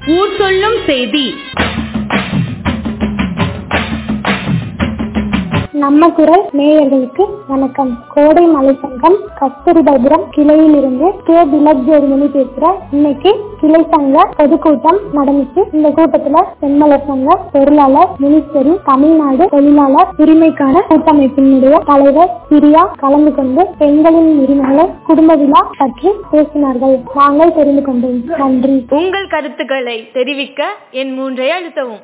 ஊர் சொல்லும் செய்தி நம்ம குரல் நேயர்களுக்கு வணக்கம் கோடை மலை சங்கம் கஸ்தூரிபாபுரம் கிளையில் இருந்து கே திலக் ஜோதிமணி பேசுறேன் இன்னைக்கு கிளை சங்க பொதுக்கூட்டம் நடந்துச்சு இந்த கூட்டத்துல செம்மலர் சங்க பொருளாளர் மினிஸ்டரி தமிழ்நாடு தொழிலாளர் உரிமைக்கான கூட்டமைப்பினுடைய தலைவர் பிரியா கலந்து கொண்டு பெண்களின் உரிமைகளை குடும்ப விழா பற்றி பேசினார்கள் நாங்கள் தெரிந்து கொண்டோம் நன்றி உங்கள் கருத்துக்களை தெரிவிக்க என் மூன்றை அழுத்தவும்